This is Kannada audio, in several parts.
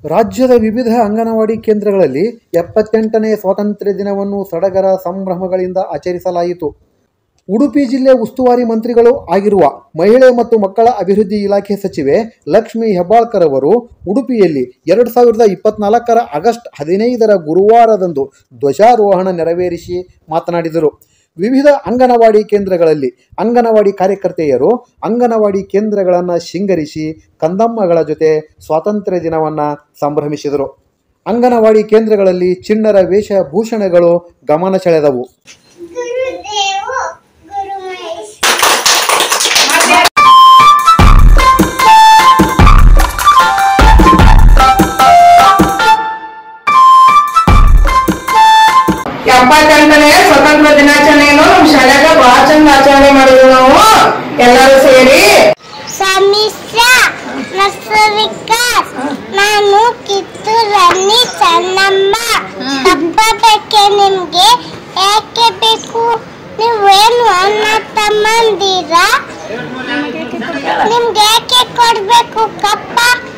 ರಾಜ್ಯದ ವಿವಿಧ ಅಂಗನವಾಡಿ ಕೇಂದ್ರಗಳಲ್ಲಿ ಎಪ್ಪತ್ತೆಂಟನೇ ಸ್ವಾತಂತ್ರ್ಯ ದಿನವನ್ನು ಸಡಗರ ಸಂಭ್ರಮಗಳಿಂದ ಆಚರಿಸಲಾಯಿತು ಉಡುಪಿ ಜಿಲ್ಲೆ ಉಸ್ತುವಾರಿ ಮಂತ್ರಿಗಳು ಆಗಿರುವ ಮಹಿಳೆ ಮತ್ತು ಮಕ್ಕಳ ಅಭಿವೃದ್ಧಿ ಇಲಾಖೆ ಸಚಿವೆ ಲಕ್ಷ್ಮೀ ಹೆಬ್ಬಾಳ್ಕರ್ ಅವರು ಉಡುಪಿಯಲ್ಲಿ ಎರಡು ಸಾವಿರದ ಇಪ್ಪತ್ನಾಲ್ಕರ ಆಗಸ್ಟ್ ಹದಿನೈದರ ಗುರುವಾರದಂದು ಧ್ವಜಾರೋಹಣ ನೆರವೇರಿಸಿ ಮಾತನಾಡಿದರು ವಿವಿಧ ಅಂಗನವಾಡಿ ಕೇಂದ್ರಗಳಲ್ಲಿ ಅಂಗನವಾಡಿ ಕಾರ್ಯಕರ್ತೆಯರು ಅಂಗನವಾಡಿ ಕೇಂದ್ರಗಳನ್ನು ಶೃಂಗರಿಸಿ ಕಂದಮ್ಮಗಳ ಜೊತೆ ಸ್ವಾತಂತ್ರ್ಯ ದಿನವನ್ನು ಸಂಭ್ರಮಿಸಿದರು ಅಂಗನವಾಡಿ ಕೇಂದ್ರಗಳಲ್ಲಿ ಚಿಣ್ಣರ ವೇಷಭೂಷಣಗಳು ಗಮನ ಸೆಳೆದವು ಗುರುದೇವು ಗುರು ಮಹೇಶ್ ಎಪ್ಪತ್ತೆಂಟನೇ ಸ್ವತಂತ್ರ ದಿನಾಚರಣೆಯನ್ನು ನಮ್ಮ ಶಾಲೆಗ ಬಹಳ ಚಂದ ಆಚರಣೆ ಮಾಡಿದ್ವಿ ನಾವು ಎಲ್ಲರೂ ಸೇರಿ ಸಮ್ಮಿಶ್ರ ನರ್ಸರಿಕಾಸ್ ನಾನು ಕಿತ್ತೂರಲ್ಲಿ ಚೆನ್ನಮ್ಮ ಹಬ್ಬ ಬೇಕೆ ನಿಮ್ಗೆ ಯಾಕೆ ಬೇಕು ನೀವೇನು ಅಣ್ಣ ತಮ್ಮಂದಿರ ನಿಮ್ಗೆ ಯಾಕೆ ಕೊಡ್ಬೇಕು ಕಪ್ಪ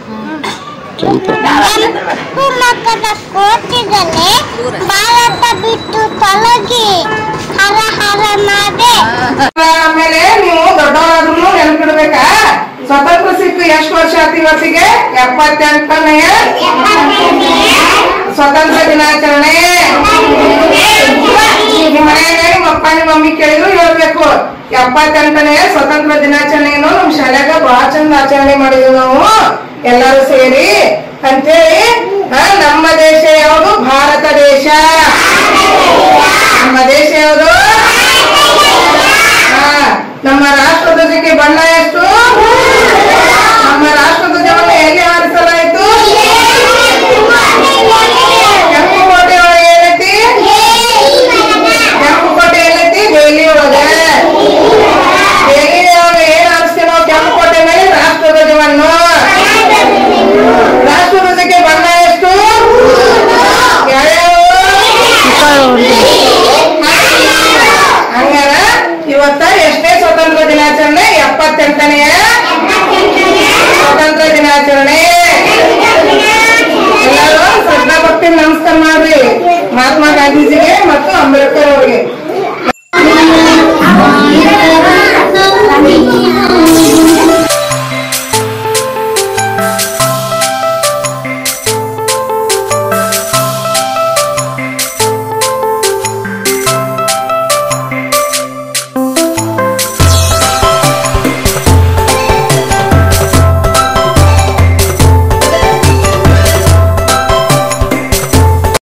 ಕೆಂಪು ಮಕ್ಕದ ಕೋಟಿಗಲೇ ಭಾರತ ಬಿಟ್ಟು ತೊಲಗಿ ಹರ ಹರ ನಾಡೆ ಆಮೇಲೆ ನೀವು ದೊಡ್ಡವರಾದ್ರೂ ನೆನ್ಪಿಡ್ಬೇಕಾ ಸ್ವತಂತ್ರ ಸಿಕ್ಕು ಎಷ್ಟು ವರ್ಷ ಆಯ್ತು ಇವತ್ತಿಗೆ ಎಪ್ಪತ್ತೆಂಟನೆಯ ಸ್ವತಂತ್ರ ದಿನಾಚರಣೆ ನಿಮ್ಮ ಮನೆಯಾಗ ನಿಮ್ಮ ಅಪ್ಪ ನಿಮ್ಮ ಮಮ್ಮಿ ಕೇಳಿದ್ರು ಹೇಳ್ಬೇಕು ಎಪ್ಪತ್ತೆಂಟನೆಯ ಸ್ವತಂತ್ರ ದಿನಾಚರಣೆಯನ್ನು ನಮ್ಮ ಶಾಲೆಗ ಬಹಳ ಚಂದ ಆಚರಣೆ ಮಾಡಿದ್ವಿ ನಾವು ಎಲ್ಲರೂ ಸೇರಿ ಅಂತೇಳಿ ಆ, ನಮ್ಮ ದೇಶ ಯಾವುದು ಭಾರತ ದೇಶ ನಮ್ಮ ದೇಶ ಯಾವುದು ಆ, ನಮ್ಮ ರಾಷ್ಟ್ರಧ್ವಜಕ್ಕೆ ಬಣ್ಣ ಎಷ್ಟು ನಮ್ಮ ರಾಷ್ಟ್ರಧ್ವಜವನ್ನು ಎಲ್ಲಿ ಹಾರಿಸಲಾಯಿತು ಕೆಂಪು ಕೋಟೆ ಒಳಗೆ ಏನೈತಿ ಕೆಂಪು ಕೋಟೆ ಎಲ್ಲೈತಿ ದೆಹಲಿ ಒಳಗೆ ದೆಹಲಿ ಒಳಗೆ ಏನ್ ಹಾರಿಸ್ತೀವಿ ನಾವು ಕೆಂಪು ಕೋಟೆ ಮೇಲೆ ರಾಷ್ಟ್ರಧ್ವಜವನ್ನು ರಾಷ್ಟ್ರಧ್ವಜಕ್ಕೆ ಬಣ್ಣ ಎಷ್ಟು ಯಾವ್ಯಾವ ಹಂಗಾರ ಇವತ್ತ ಎಷ್ಟನೇ ಸ್ವತಂತ್ರ ದಿನಾಚರಣೆ ಎಪ್ಪತ್ತೆಂಟನೆಯ ಸ್ವತಂತ್ರ ದಿನಾಚರಣೆ ಎಲ್ಲರೂ ಶ್ರದ್ಧಾ ಭಕ್ತಿ ನಮಸ್ಕಾರ ಮಾಡ್ರಿ ಮಹಾತ್ಮ ಗಾಂಧೀಜಿಗೆ ಮತ್ತು ಅಂಬೇಡ್ಕರ್